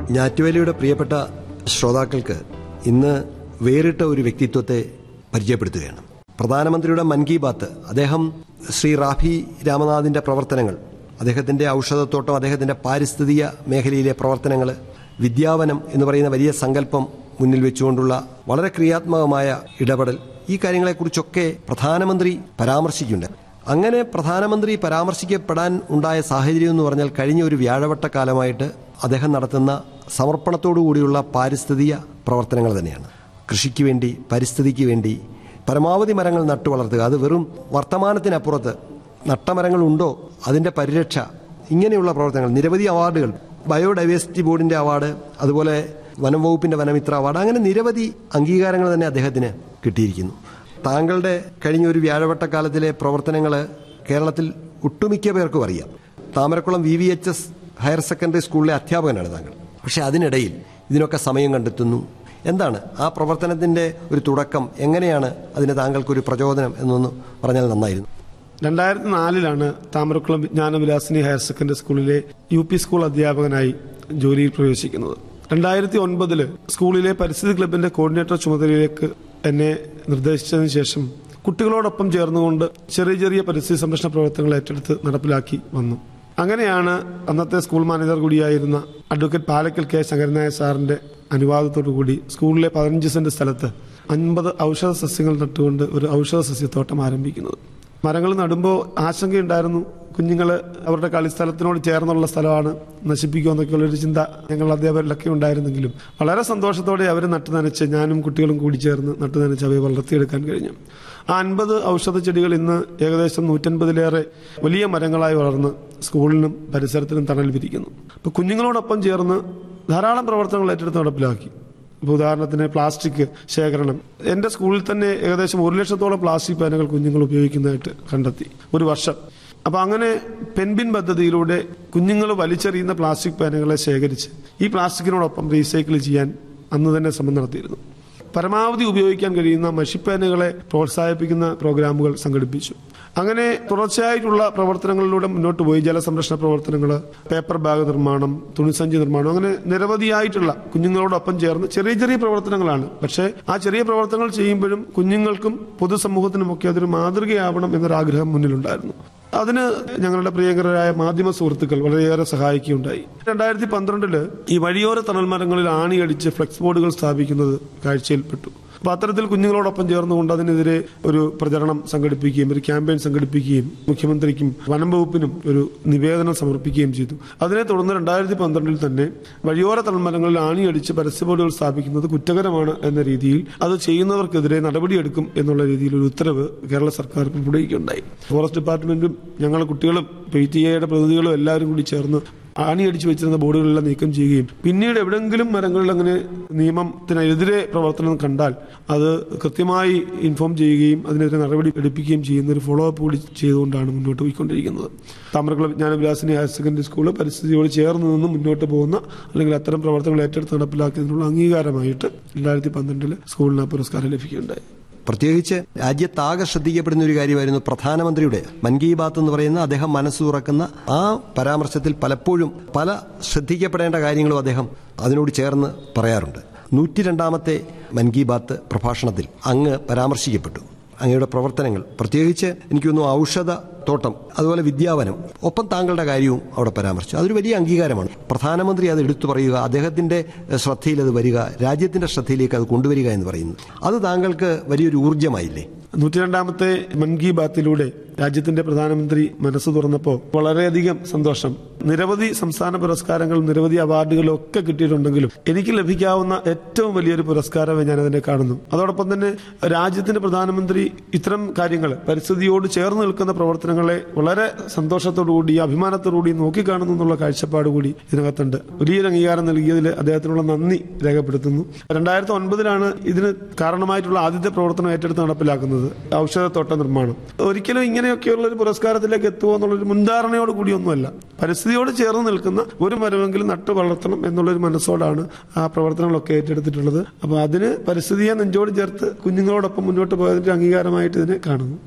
ഞാറ്റുവേലയുടെ പ്രിയപ്പെട്ട ശ്രോതാക്കൾക്ക് ഇന്ന് വേറിട്ട ഒരു വ്യക്തിത്വത്തെ പരിചയപ്പെടുത്തുകയാണ് പ്രധാനമന്ത്രിയുടെ മൻ കി ബാത്ത് അദ്ദേഹം ശ്രീ റാഫി രാമനാഥിന്റെ പ്രവർത്തനങ്ങൾ അദ്ദേഹത്തിന്റെ ഔഷധത്തോട്ടം അദ്ദേഹത്തിന്റെ പാരിസ്ഥിതിക മേഖലയിലെ പ്രവർത്തനങ്ങൾ വിദ്യാവനം എന്ന് പറയുന്ന വലിയ സങ്കല്പം മുന്നിൽ വെച്ചുകൊണ്ടുള്ള വളരെ ക്രിയാത്മകമായ ഇടപെടൽ ഈ കാര്യങ്ങളെക്കുറിച്ചൊക്കെ പ്രധാനമന്ത്രി പരാമർശിക്കുന്നുണ്ട് അങ്ങനെ പ്രധാനമന്ത്രി പരാമർശിക്കപ്പെടാൻ ഉണ്ടായ സാഹചര്യം എന്ന് പറഞ്ഞാൽ കഴിഞ്ഞ ഒരു വ്യാഴവട്ട കാലമായിട്ട് അദ്ദേഹം നടത്തുന്ന സമർപ്പണത്തോടു കൂടിയുള്ള പാരിസ്ഥിതിക പ്രവർത്തനങ്ങൾ തന്നെയാണ് കൃഷിക്ക് വേണ്ടി പരിസ്ഥിതിക്ക് വേണ്ടി പരമാവധി മരങ്ങൾ നട്ടു വളർത്തുക അത് വെറും വർത്തമാനത്തിനപ്പുറത്ത് നട്ടമരങ്ങൾ ഉണ്ടോ അതിൻ്റെ പരിരക്ഷ ഇങ്ങനെയുള്ള പ്രവർത്തനങ്ങൾ നിരവധി അവാർഡുകൾ ബയോഡൈവേഴ്സിറ്റി ബോർഡിൻ്റെ അവാർഡ് അതുപോലെ വനം വകുപ്പിൻ്റെ വനമിത്ര അവാർഡ് അങ്ങനെ നിരവധി അംഗീകാരങ്ങൾ തന്നെ അദ്ദേഹത്തിന് കിട്ടിയിരിക്കുന്നു താങ്കളുടെ കഴിഞ്ഞ ഒരു വ്യാഴവട്ടക്കാലത്തിലെ പ്രവർത്തനങ്ങൾ കേരളത്തിൽ ഒട്ടുമിക്ക പേർക്കും അറിയാം Thamarakulam V V H S higher secondary സ്കൂളിലെ അധ്യാപകനാണ് താങ്കൾ പക്ഷെ അതിനിടയിൽ ഇതിനൊക്കെ സമയം കണ്ടെത്തുന്നു എന്താണ് ആ പ്രവർത്തനത്തിന്റെ ഒരു തുടക്കം എങ്ങനെയാണ് അതിന് താങ്കൾക്കൊരു പ്രചോദനം എന്നൊന്ന് പറഞ്ഞാൽ നന്നായിരുന്നു രണ്ടായിരത്തി നാലിലാണ് താമരക്കുളം വിജ്ഞാനവിലാസിനി ഹയർ സെക്കൻഡറി സ്കൂളിലെ യു പി സ്കൂൾ അധ്യാപകനായി ജോലിയിൽ പ്രവേശിക്കുന്നത് രണ്ടായിരത്തി ഒൻപതില് സ്കൂളിലെ പരിസ്ഥിതി ക്ലബിന്റെ കോർഡിനേറ്റർ ചുമതലയിലേക്ക് എന്നെ നിർദ്ദേശിച്ചതിന് ശേഷം കുട്ടികളോടൊപ്പം ചേർന്നുകൊണ്ട് ചെറിയ ചെറിയ പരിസ്ഥിതി സംരക്ഷണ പ്രവർത്തനങ്ങൾ ഏറ്റെടുത്ത് നടപ്പിലാക്കി വന്നു അങ്ങനെയാണ് അന്നത്തെ സ്കൂൾ മാനേജർ കൂടിയായിരുന്ന അഡ്വക്കേറ്റ് പാലക്കൽ കെ ശങ്കരനായ സാറിന്റെ അനുവാദത്തോടു കൂടി സ്കൂളിലെ പതിനഞ്ച് സെന്റ് സ്ഥലത്ത് അൻപത് ഔഷധ സസ്യങ്ങൾ നട്ടുകൊണ്ട് ഒരു ഔഷധ സസ്യത്തോട്ടം ആരംഭിക്കുന്നത് മരങ്ങൾ നടുമ്പോൾ ആശങ്കയുണ്ടായിരുന്നു കുഞ്ഞുങ്ങൾ അവരുടെ കളിസ്ഥലത്തിനോട് ചേർന്നുള്ള സ്ഥലമാണ് നശിപ്പിക്കുക എന്നൊക്കെയുള്ള ഒരു ചിന്ത ഞങ്ങൾ അധ്യാപകരിലൊക്കെ ഉണ്ടായിരുന്നെങ്കിലും വളരെ സന്തോഷത്തോടെ അവർ നട്ടു നനച്ച് ഞാനും കുട്ടികളും കൂടി ചേർന്ന് നട്ടു നനച്ച് അവയെ വളർത്തിയെടുക്കാൻ കഴിഞ്ഞു ആ അൻപത് ഔഷധ ചെടികൾ ഇന്ന് ഏകദേശം നൂറ്റൻപതിലേറെ വലിയ മരങ്ങളായി വളർന്ന് സ്കൂളിനും പരിസരത്തിനും തണൽ വിരിക്കുന്നു അപ്പൊ കുഞ്ഞുങ്ങളോടൊപ്പം ചേർന്ന് ധാരാളം പ്രവർത്തനങ്ങൾ ഏറ്റെടുത്ത് നടപ്പിലാക്കി ഇപ്പോൾ ഉദാഹരണത്തിന് പ്ലാസ്റ്റിക് ശേഖരണം എന്റെ സ്കൂളിൽ തന്നെ ഏകദേശം ഒരു ലക്ഷത്തോളം പ്ലാസ്റ്റിക് പാനുകൾ കുഞ്ഞുങ്ങൾ ഉപയോഗിക്കുന്നതായിട്ട് കണ്ടെത്തി ഒരു വർഷം അപ്പൊ അങ്ങനെ പെൻബിൻ പദ്ധതിയിലൂടെ കുഞ്ഞുങ്ങൾ വലിച്ചെറിയുന്ന പ്ലാസ്റ്റിക് പാനുകളെ ശേഖരിച്ച് ഈ പ്ലാസ്റ്റിക്കിനോടൊപ്പം റീസൈക്കിൾ ചെയ്യാൻ അന്ന് തന്നെ ശ്രമം നടത്തിയിരുന്നു പരമാവധി ഉപയോഗിക്കാൻ കഴിയുന്ന മഷിപ്പാനുകളെ പ്രോത്സാഹിപ്പിക്കുന്ന പ്രോഗ്രാമുകൾ സംഘടിപ്പിച്ചു അങ്ങനെ തുടർച്ചയായിട്ടുള്ള പ്രവർത്തനങ്ങളിലൂടെ മുന്നോട്ട് പോയി ജലസംരക്ഷണ പ്രവർത്തനങ്ങൾ പേപ്പർ ബാഗ് നിർമ്മാണം തുണിസഞ്ചി നിർമ്മാണം അങ്ങനെ നിരവധിയായിട്ടുള്ള കുഞ്ഞുങ്ങളോടൊപ്പം ചേർന്ന് ചെറിയ ചെറിയ പ്രവർത്തനങ്ങളാണ് പക്ഷേ ആ ചെറിയ പ്രവർത്തനങ്ങൾ ചെയ്യുമ്പോഴും കുഞ്ഞുങ്ങൾക്കും പൊതുസമൂഹത്തിനുമൊക്കെ അതൊരു മാതൃകയാവണം എന്നൊരാഗ്രഹം മുന്നിലുണ്ടായിരുന്നു അതിന് ഞങ്ങളുടെ പ്രിയങ്കരായ മാധ്യമ സുഹൃത്തുക്കൾ വളരെയേറെ സഹായിക്കുകയുണ്ടായി രണ്ടായിരത്തി പന്ത്രണ്ടില് ഈ വഴിയോര തണൽ മരങ്ങളിൽ ആണിയടിച്ച് ഫ്ലെക്സ് ബോർഡുകൾ സ്ഥാപിക്കുന്നത് കാഴ്ചയിൽപ്പെട്ടു അപ്പൊ അത്തരത്തിൽ കുഞ്ഞുങ്ങളോടൊപ്പം ചേർന്നുകൊണ്ട് അതിനെതിരെ ഒരു പ്രചരണം സംഘടിപ്പിക്കുകയും ഒരു ക്യാമ്പയിൻ സംഘടിപ്പിക്കുകയും മുഖ്യമന്ത്രിക്കും വനം വകുപ്പിനും ഒരു നിവേദനം സമർപ്പിക്കുകയും ചെയ്തു അതിനെ തുടർന്ന് രണ്ടായിരത്തി പന്ത്രണ്ടിൽ തന്നെ വഴിയോര തൽമരങ്ങളിൽ ആണിയടിച്ച് പരസ്യ ബോർഡുകൾ സ്ഥാപിക്കുന്നത് കുറ്റകരമാണ് എന്ന രീതിയിൽ അത് ചെയ്യുന്നവർക്കെതിരെ നടപടിയെടുക്കും എന്നുള്ള രീതിയിൽ ഒരു ഉത്തരവ് കേരള സർക്കാർ പുറപ്പെടുവിക്കുകയുണ്ടായി ഫോറസ്റ്റ് ഡിപ്പാർട്ട്മെന്റും ഞങ്ങളുടെ കുട്ടികളും പി ടി എയുടെ പ്രതിനിധികളും എല്ലാവരും കൂടി ചേർന്ന് ആണിയടിച്ചു വെച്ചിരുന്ന ബോർഡുകളെല്ലാം നീക്കം ചെയ്യുകയും പിന്നീട് എവിടെങ്കിലും മരങ്ങളിൽ അങ്ങനെ നിയമത്തിനെതിരെ പ്രവർത്തനം കണ്ടാൽ അത് കൃത്യമായി ഇൻഫോം ചെയ്യുകയും അതിനെതിരെ നടപടി എടുപ്പിക്കുകയും ചെയ്യുന്ന ഒരു ഫോളോ അപ്പ് കൂടി ചെയ്തുകൊണ്ടാണ് മുന്നോട്ട് പോയിക്കൊണ്ടിരിക്കുന്നത് Thamarakulam Vijnanavilasini higher secondary school പരിസ്ഥിതിയോട് ചേർന്ന് നിന്ന് മുന്നോട്ട് പോകുന്ന അല്ലെങ്കിൽ അത്തരം പ്രവർത്തനങ്ങൾ ഏറ്റെടുത്ത് നടപ്പിലാക്കിയതിനുള്ള അംഗീകാരമായിട്ട് രണ്ടായിരത്തി പന്ത്രണ്ടില് സ്കൂളിന് ആ പുരസ്കാരം ലഭിക്കുകയുണ്ടായി പ്രത്യേകിച്ച് രാജ്യത്താകെ ശ്രദ്ധിക്കപ്പെടുന്ന ഒരു കാര്യമായിരുന്നു പ്രധാനമന്ത്രിയുടെ മൻ കി ബാത്ത് എന്ന് പറയുന്ന അദ്ദേഹം മനസ്സ് തുറക്കുന്ന ആ പരാമർശത്തിൽ പലപ്പോഴും പല ശ്രദ്ധിക്കപ്പെടേണ്ട കാര്യങ്ങളും അദ്ദേഹം അതിനോട് ചേർന്ന് പറയാറുണ്ട് നൂറ്റി രണ്ടാമത്തെ മൻ കി ബാത്ത് പ്രഭാഷണത്തിൽ അങ്ങ് പരാമർശിക്കപ്പെട്ടു അങ്ങയുടെ പ്രവർത്തനങ്ങൾ പ്രത്യേകിച്ച് എനിക്കൊന്നു ഔഷധ തോട്ടം അതുപോലെ വിദ്യാവനം ഒപ്പം താങ്കളുടെ കാര്യവും അവിടെ പരാമർശിച്ചു അതൊരു വലിയ അംഗീകാരമാണ് പ്രധാനമന്ത്രി അത് എടുത്തു പറയുക അദ്ദേഹത്തിന്റെ ശ്രദ്ധയിൽ അത് വരിക രാജ്യത്തിന്റെ ശ്രദ്ധയിലേക്ക് അത് കൊണ്ടുവരിക എന്ന് പറയുന്നു അത് താങ്കൾക്ക് വലിയൊരു ഊർജ്ജമായില്ലേ നൂറ്റിരണ്ടാമത്തെ മൻ കി ബാത്തിലൂടെ രാജ്യത്തിന്റെ പ്രധാനമന്ത്രി മനസ്സ് തുറന്നപ്പോൾ വളരെയധികം സന്തോഷം നിരവധി സംസ്ഥാന പുരസ്കാരങ്ങളും നിരവധി അവാർഡുകളും ഒക്കെ കിട്ടിയിട്ടുണ്ടെങ്കിലും എനിക്ക് ലഭിക്കാവുന്ന ഏറ്റവും വലിയൊരു പുരസ്കാരമായി ഞാൻ അതിനെ കാണുന്നു അതോടൊപ്പം തന്നെ രാജ്യത്തിന്റെ പ്രധാനമന്ത്രി ഇത്തരം കാര്യങ്ങൾ പരിസ്ഥിതിയോട് ചേർന്ന് നിൽക്കുന്ന പ്രവർത്തനങ്ങളെ വളരെ സന്തോഷത്തോടുകൂടി അഭിമാനത്തോടുകൂടി നോക്കിക്കാണുന്നു എന്നുള്ള കാഴ്ചപ്പാട് കൂടി ഇതിനകത്തുണ്ട് വലിയൊരു അംഗീകാരം നൽകിയതിൽ അദ്ദേഹത്തിനുള്ള നന്ദി രേഖപ്പെടുത്തുന്നു രണ്ടായിരത്തി ഒൻപതിലാണ് ഇതിന് കാരണമായിട്ടുള്ള ആദ്യത്തെ പ്രവർത്തനം ഏറ്റെടുത്ത് നടപ്പിലാക്കുന്നത് ഔഷധത്തോട്ട നിർമ്മാണം ഒരിക്കലും ഇങ്ങനെയൊക്കെയുള്ള ഒരു പുരസ്കാരത്തിലേക്ക് എത്തുമോ എന്നുള്ളൊരു മുൻധാരണയോട് കൂടിയൊന്നുമല്ല പരിസ്ഥിതിയോട് ചേർന്ന് നിൽക്കുന്ന ഒരു മരമെങ്കിലും നട്ടു വളർത്തണം എന്നുള്ളൊരു മനസ്സോടാണ് ആ പ്രവർത്തനങ്ങളൊക്കെ ഏറ്റെടുത്തിട്ടുള്ളത് അപ്പോൾ അതിന് പരിസ്ഥിതിയെ നെഞ്ചോട് ചേർത്ത് കുഞ്ഞുങ്ങളോടൊപ്പം മുന്നോട്ട് പോയതിന്റെ അംഗീകാരമായിട്ട് ഇതിനെ കാണുന്നു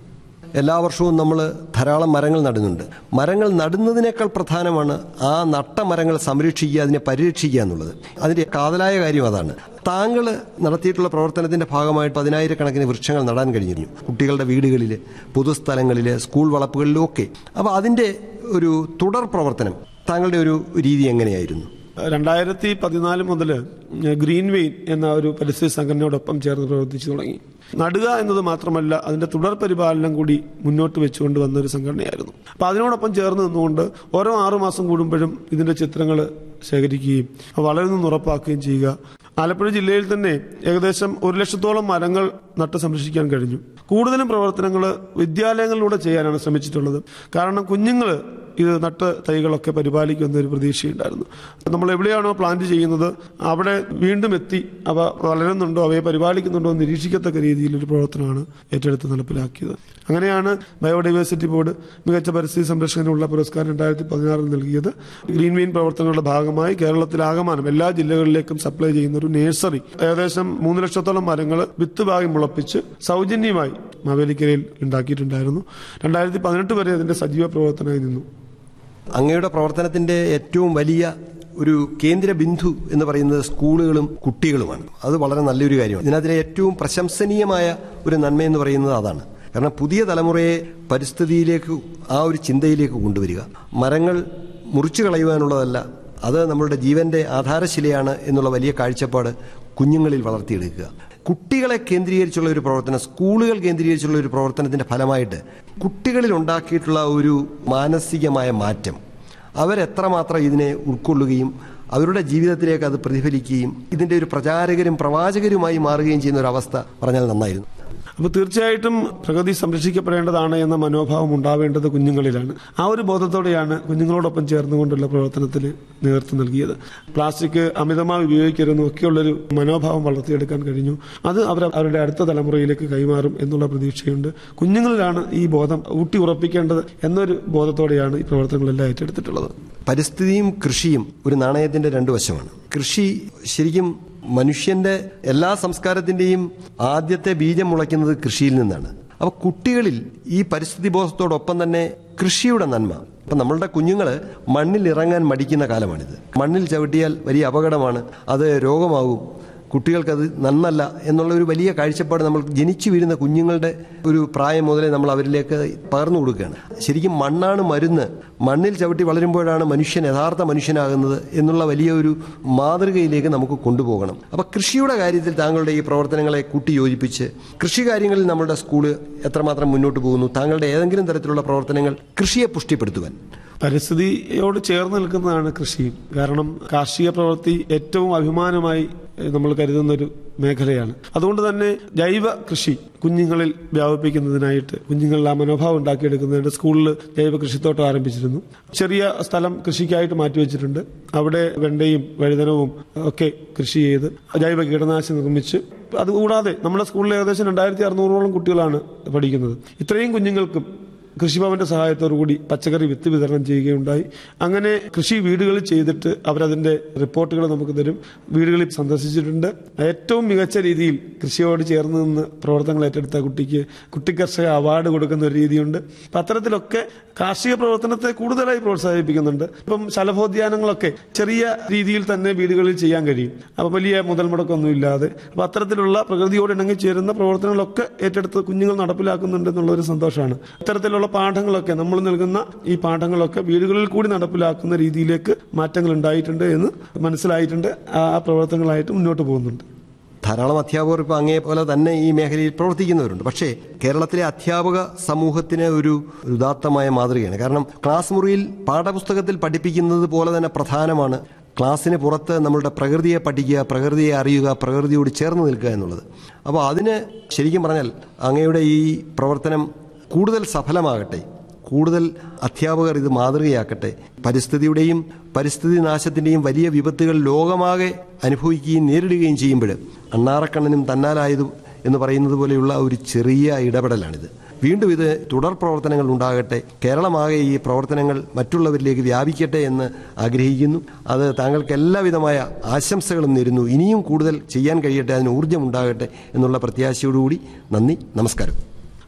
എല്ലാ വർഷവും നമ്മൾ ധാരാളം മരങ്ങൾ നടുന്നുണ്ട് മരങ്ങൾ നടുന്നതിനേക്കാൾ പ്രധാനമാണ് ആ നട്ട മരങ്ങൾ സംരക്ഷിക്കുക അതിനെ പരിരക്ഷിക്കുക എന്നുള്ളത് അതിൻ്റെ കാതലായ കാര്യം അതാണ് താങ്കൾ നടത്തിയിട്ടുള്ള പ്രവർത്തനത്തിന്റെ ഭാഗമായിട്ട് പതിനായിരക്കണക്കിന് വൃക്ഷങ്ങൾ നടാൻ കഴിഞ്ഞിരുന്നു കുട്ടികളുടെ വീടുകളിൽ പൊതുസ്ഥലങ്ങളിൽ സ്കൂൾ വളപ്പുകളിലും ഒക്കെ അപ്പോൾ അതിൻ്റെ ഒരു തുടർ പ്രവർത്തനം താങ്കളുടെ ഒരു രീതി എങ്ങനെയായിരുന്നു രണ്ടായിരത്തി പതിനാല് മുതൽ ഗ്രീൻ വെയിൻ എന്ന ഒരു പരിസ്ഥിതി സംഘടനയോടൊപ്പം ചേർന്ന് പ്രവർത്തിച്ചു തുടങ്ങി നടുക എന്നത് മാത്രമല്ല അതിന്റെ തുടർ പരിപാലനം കൂടി മുന്നോട്ട് വെച്ചുകൊണ്ട് വന്ന ഒരു സംഘടനയായിരുന്നു അപ്പൊ അതിനോടൊപ്പം ചേർന്ന് നിന്നുകൊണ്ട് ഓരോ ആറുമാസം കൂടുമ്പോഴും ഇതിന്റെ ചിത്രങ്ങൾ ശേഖരിക്കുകയും അവ വളരുന്നെന്ന് ഉറപ്പാക്കുകയും ചെയ്യുക ആലപ്പുഴ ജില്ലയിൽ തന്നെ ഏകദേശം ഒരു ലക്ഷത്തോളം മരങ്ങൾ നട്ട് സംരക്ഷിക്കാൻ കഴിഞ്ഞു കൂടുതലും പ്രവർത്തനങ്ങൾ വിദ്യാലയങ്ങളിലൂടെ ചെയ്യാനാണ് ശ്രമിച്ചിട്ടുള്ളത് കാരണം കുഞ്ഞുങ്ങൾ ഇത് നട്ട് തൈകളൊക്കെ പരിപാലിക്കുന്ന ഒരു പ്രതീക്ഷയുണ്ടായിരുന്നു നമ്മൾ എവിടെയാണോ പ്ലാന്റ് ചെയ്യുന്നത് അവിടെ വീണ്ടും എത്തി അവ വളരുന്നുണ്ടോ അവയെ പരിപാലിക്കുന്നുണ്ടോ എന്ന് നിരീക്ഷിക്കത്തക്ക രീതിയിൽ ഒരു പ്രവർത്തനമാണ് ഏറ്റെടുത്ത് നടപ്പിലാക്കിയത് അങ്ങനെയാണ് ബയോഡൈവേഴ്സിറ്റി ബോർഡ് മികച്ച പരിസ്ഥിതി സംരക്ഷണത്തിനുള്ള പുരസ്കാരം രണ്ടായിരത്തി പതിനാറിൽ നൽകിയത് ഗ്രീൻ വെയിൻ പ്രവർത്തനങ്ങളുടെ ഭാഗമായി കേരളത്തിലാകമാനം എല്ലാ ജില്ലകളിലേക്കും സപ്ലൈ ചെയ്യുന്ന ഒരു നഴ്സറി ഏകദേശം മൂന്ന് ലക്ഷത്തോളം മരങ്ങൾ വിത്ത് ഭാഗം മുളപ്പിച്ച് സൗജന്യമായി മാവേലിക്കരയിൽ ഉണ്ടാക്കിയിട്ടുണ്ടായിരുന്നു രണ്ടായിരത്തി പതിനെട്ട് വരെ അതിന്റെ സജീവ പ്രവർത്തനമായി നിന്നു അങ്ങയുടെ പ്രവർത്തനത്തിന്റെ ഏറ്റവും വലിയ ഒരു കേന്ദ്ര ബിന്ദു എന്ന് പറയുന്നത് സ്കൂളുകളും കുട്ടികളുമാണ് അത് വളരെ നല്ലൊരു കാര്യമാണ് ഇതിനകത്തിലെ ഏറ്റവും പ്രശംസനീയമായ ഒരു നന്മ എന്ന് പറയുന്നത് അതാണ് കാരണം പുതിയ തലമുറയെ പരിസ്ഥിതിയിലേക്ക് ആ ഒരു ചിന്തയിലേക്ക് കൊണ്ടുവരിക മരങ്ങൾ മുറിച്ചു കളയുവാനുള്ളതല്ല അത് നമ്മളുടെ ജീവന്റെ ആധാരശിലയാണ് എന്നുള്ള വലിയ കാഴ്ചപ്പാട് കുഞ്ഞുങ്ങളിൽ വളർത്തിയെടുക്കുക കുട്ടികളെ കേന്ദ്രീകരിച്ചുള്ള ഒരു പ്രവർത്തനം സ്കൂളുകൾ കേന്ദ്രീകരിച്ചുള്ള ഒരു പ്രവർത്തനത്തിന്റെ ഫലമായിട്ട് കുട്ടികളിൽ ഉണ്ടാക്കിയിട്ടുള്ള ഒരു മാനസികമായ മാറ്റം അവരെത്രമാത്രം ഇതിനെ ഉൾക്കൊള്ളുകയും അവരുടെ ജീവിതത്തിലേക്ക് അത് പ്രതിഫലിക്കുകയും ഇതിന്റെ ഒരു പ്രചാരകരും പ്രവാചകരുമായി മാറുകയും ചെയ്യുന്ന ഒരു അവസ്ഥ പറഞ്ഞാൽ നന്നായിരുന്നു അപ്പോൾ തീർച്ചയായിട്ടും പ്രകൃതി സംരക്ഷിക്കപ്പെടേണ്ടതാണ് എന്ന മനോഭാവം ഉണ്ടാവേണ്ടത് കുഞ്ഞുങ്ങളിലാണ് ആ ഒരു ബോധത്തോടെയാണ് കുഞ്ഞുങ്ങളോടൊപ്പം ചേർന്നുകൊണ്ടുള്ള പ്രവർത്തനത്തിൽ നേതൃത്വം നൽകിയത് പ്ലാസ്റ്റിക് അമിതമായി ഉപയോഗിക്കരുതെന്നും ഒക്കെയുള്ളൊരു മനോഭാവം വളർത്തിയെടുക്കാൻ കഴിഞ്ഞു അത് അവർ അവരുടെ അടുത്ത തലമുറയിലേക്ക് കൈമാറും എന്നുള്ള പ്രതീക്ഷയുണ്ട് കുഞ്ഞുങ്ങളിലാണ് ഈ ബോധം ഊട്ടി ഉറപ്പിക്കേണ്ടത് എന്നൊരു ബോധത്തോടെയാണ് ഈ പ്രവർത്തനങ്ങളെല്ലാം ഏറ്റെടുത്തിട്ടുള്ളത് പരിസ്ഥിതിയും കൃഷിയും ഒരു നാണയത്തിന്റെ രണ്ടു വശമാണ് കൃഷി ശരിക്കും മനുഷ്യന്റെ എല്ലാ സംസ്കാരത്തിന്റെയും ആദ്യത്തെ ബീജം മുളയ്ക്കുന്നത് കൃഷിയിൽ നിന്നാണ് അപ്പൊ കുട്ടികളിൽ ഈ പരിസ്ഥിതി ബോധത്തോടൊപ്പം തന്നെ കൃഷിയുടെ നന്മ അപ്പൊ നമ്മളുടെ കുഞ്ഞുങ്ങൾ മണ്ണിൽ ഇറങ്ങാൻ മടിക്കുന്ന കാലമാണിത് മണ്ണിൽ ചവിട്ടിയാൽ വലിയ അപകടമാണ് അത് രോഗമാകും കുട്ടികൾക്കത് നന്നല്ല എന്നുള്ള ഒരു വലിയ കാഴ്ചപ്പാട് നമ്മൾ ജനിച്ചു വീഴുന്ന കുഞ്ഞുങ്ങളുടെ ഒരു പ്രായം മുതലേ നമ്മൾ അവരിലേക്ക് പകർന്നു കൊടുക്കുകയാണ് ശരിക്കും മണ്ണാണ് മരുന്ന് മണ്ണിൽ ചവിട്ടി വളരുമ്പോഴാണ് മനുഷ്യൻ യഥാർത്ഥ മനുഷ്യനാകുന്നത് എന്നുള്ള വലിയ ഒരു മാതൃകയിലേക്ക് നമുക്ക് കൊണ്ടുപോകണം അപ്പൊ കൃഷിയുടെ കാര്യത്തിൽ താങ്കളുടെ ഈ പ്രവർത്തനങ്ങളെ കൂട്ടി യോജിപ്പിച്ച് കൃഷി കാര്യങ്ങളിൽ നമ്മുടെ സ്കൂള് എത്രമാത്രം മുന്നോട്ട് പോകുന്നു താങ്കളുടെ ഏതെങ്കിലും തരത്തിലുള്ള പ്രവർത്തനങ്ങൾ കൃഷിയെ പുഷ്ടിപ്പെടുത്തുവാൻ പരിസ്ഥിതിയോട് ചേർന്ന് നിൽക്കുന്നതാണ് കൃഷി കാരണം കാർഷിക പ്രവൃത്തി ഏറ്റവും അഭിമാനമായി ഏഹ്, നമ്മൾ കരുതുന്ന ഒരു മേഖലയാണ് അതുകൊണ്ട് തന്നെ ജൈവ കൃഷി കുഞ്ഞുങ്ങളിൽ വ്യാപിപ്പിക്കുന്നതിനായിട്ട് കുഞ്ഞുങ്ങളിൽ ആ മനോഭാവം ഉണ്ടാക്കിയെടുക്കുന്നതിന് സ്കൂളിൽ ജൈവ കൃഷിത്തോട്ടം ആരംഭിച്ചിരുന്നു ചെറിയ സ്ഥലം കൃഷിക്കായിട്ട് മാറ്റിവെച്ചിട്ടുണ്ട് അവിടെ വെണ്ടയും വഴുതനവും ഒക്കെ കൃഷി ചെയ്ത് ജൈവ കീടനാശിനി നിർമ്മിച്ച് അതുകൂടാതെ നമ്മുടെ സ്കൂളിൽ ഏകദേശം രണ്ടായിരത്തി അറുന്നൂറോളം കുട്ടികളാണ് പഠിക്കുന്നത് ഇത്രയും കുഞ്ഞുങ്ങൾക്കും കൃഷിഭവന്റെ സഹായത്തോടു കൂടി പച്ചക്കറി വിത്ത് വിതരണം ചെയ്യുകയുണ്ടായി അങ്ങനെ കൃഷി വീടുകളിൽ ചെയ്തിട്ട് അവരതിന്റെ റിപ്പോർട്ടുകൾ നമുക്ക് തരും വീടുകളിൽ സന്ദർശിച്ചിട്ടുണ്ട് ഏറ്റവും മികച്ച രീതിയിൽ കൃഷിയോട് ചേർന്ന് നിന്ന് പ്രവർത്തനങ്ങൾ ഏറ്റെടുത്ത കുട്ടിക്ക് കുട്ടി കർഷക അവാർഡ് കൊടുക്കുന്ന ഒരു രീതിയുണ്ട് അപ്പൊ അത്തരത്തിലൊക്കെ കാർഷിക പ്രവർത്തനത്തെ കൂടുതലായി പ്രോത്സാഹിപ്പിക്കുന്നുണ്ട് ഇപ്പം ശലഭോദ്യാനങ്ങളൊക്കെ ചെറിയ രീതിയിൽ തന്നെ വീടുകളിൽ ചെയ്യാൻ കഴിയും അപ്പൊ വലിയ മുതൽ മുടക്കൊന്നും ഇല്ലാതെ അപ്പൊ അത്തരത്തിലുള്ള പ്രകൃതിയോട് ഇണങ്ങി ചേരുന്ന പ്രവർത്തനങ്ങളൊക്കെ ഏറ്റെടുത്ത് കുഞ്ഞുങ്ങൾ നടപ്പിലാക്കുന്നുണ്ട് എന്നുള്ള ഒരു സന്തോഷമാണ് ഇത്തരത്തിലുള്ള പാഠങ്ങളൊക്കെ നമ്മൾ നൽകുന്ന ഈ പാഠങ്ങളൊക്കെ വീടുകളിൽ കൂടി നടപ്പിലാക്കുന്ന രീതിയിലേക്ക് മാറ്റങ്ങൾ ഉണ്ടായിട്ടുണ്ട് എന്ന് മനസ്സിലായിട്ടുണ്ട് ആ പ്രവർത്തനങ്ങളായിട്ട് മുന്നോട്ട് പോകുന്നുണ്ട് ധാരാളം അധ്യാപകർ ഇപ്പോൾ അങ്ങേ പോലെ തന്നെ ഈ മേഖലയിൽ പ്രവർത്തിക്കുന്നവരുണ്ട് പക്ഷേ കേരളത്തിലെ അധ്യാപക സമൂഹത്തിന് ഒരു ഉദാത്തമായ മാതൃകയാണ് കാരണം ക്ലാസ് മുറിയിൽ പാഠപുസ്തകത്തിൽ പഠിപ്പിക്കുന്നത് പോലെ തന്നെ പ്രധാനമാണ് ക്ലാസ്സിന് പുറത്ത് നമ്മളുടെ പ്രകൃതിയെ പഠിക്കുക പ്രകൃതിയെ അറിയുക പ്രകൃതിയോട് ചേർന്ന് നിൽക്കുക എന്നുള്ളത് അപ്പോൾ അതിന് ശരിക്കും പറഞ്ഞാൽ അങ്ങയുടെ ഈ പ്രവർത്തനം കൂടുതൽ സഫലമാകട്ടെ കൂടുതൽ അധ്യാപകർ ഇത് മാതൃകയാക്കട്ടെ പരിസ്ഥിതിയുടെയും പരിസ്ഥിതി നാശത്തിന്റെയും വലിയ വിപത്തുകൾ ലോകമാകെ അനുഭവിക്കുകയും നേരിടുകയും ചെയ്യുമ്പോൾ അണ്ണാറക്കണ്ണനും തന്നാലായത് എന്ന് പറയുന്നത് പോലെയുള്ള ഒരു ചെറിയ ഇടപെടലാണിത് വീണ്ടും ഇത് തുടർ പ്രവർത്തനങ്ങൾ ഉണ്ടാകട്ടെ കേരളമാകെ ഈ പ്രവർത്തനങ്ങൾ മറ്റുള്ളവരിലേക്ക് വ്യാപിക്കട്ടെ എന്ന് ആഗ്രഹിക്കുന്നു അത് താങ്കൾക്ക് എല്ലാവിധമായ ആശംസകളും നേരുന്നു ഇനിയും കൂടുതൽ ചെയ്യാൻ കഴിയട്ടെ അതിന് ഊർജ്ജം ഉണ്ടാകട്ടെ എന്നുള്ള പ്രത്യാശയോടുകൂടി നന്ദി നമസ്കാരം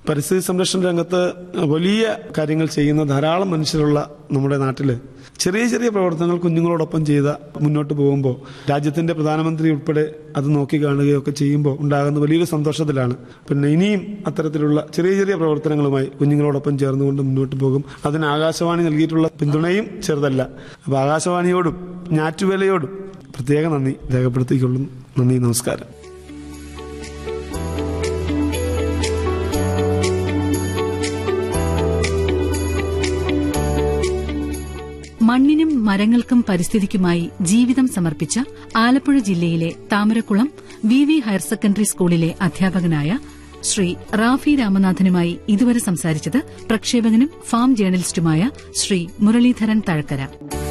പരിസ്ഥിതി സംരക്ഷണ രംഗത്ത് വലിയ കാര്യങ്ങൾ ചെയ്യുന്ന ധാരാളം മനുഷ്യരുള്ള നമ്മുടെ നാട്ടില് ചെറിയ ചെറിയ പ്രവർത്തനങ്ങൾ കുഞ്ഞുങ്ങളോടൊപ്പം ചെയ്ത മുന്നോട്ട് പോകുമ്പോൾ രാജ്യത്തിന്റെ പ്രധാനമന്ത്രി ഉൾപ്പെടെ അത് നോക്കി കാണുകയൊക്കെ ചെയ്യുമ്പോൾ ഉണ്ടാകുന്ന വലിയൊരു സന്തോഷത്തിലാണ് പിന്നെ ഇനിയും അത്തരത്തിലുള്ള ചെറിയ ചെറിയ പ്രവർത്തനങ്ങളുമായി കുഞ്ഞുങ്ങളോടൊപ്പം ചേർന്നുകൊണ്ട് മുന്നോട്ട് പോകും അതിന് ആകാശവാണി നൽകിയിട്ടുള്ള പിന്തുണയും ചെറുതല്ല അപ്പൊ ആകാശവാണിയോടും ഞാറ്റുവേലയോടും പ്രത്യേക നന്ദി രേഖപ്പെടുത്തിക്കൊള്ളുന്നു നന്ദി നമസ്കാരം മണ്ണിനും മരങ്ങൾക്കും പരിസ്ഥിതിക്കുമായി ജീവിതം സമർപ്പിച്ച ആലപ്പുഴ ജില്ലയിലെ Thamarakulam V V higher secondary സ്കൂളിലെ അധ്യാപകനായ ശ്രീ റാഫി രാമനാഥനുമായി ഇതുവരെ സംസാരിച്ചത് പ്രക്ഷേപകനും ഫാം ജേർണലിസ്റ്റുമായ ശ്രീ മുരളീധരൻ തഴക്കര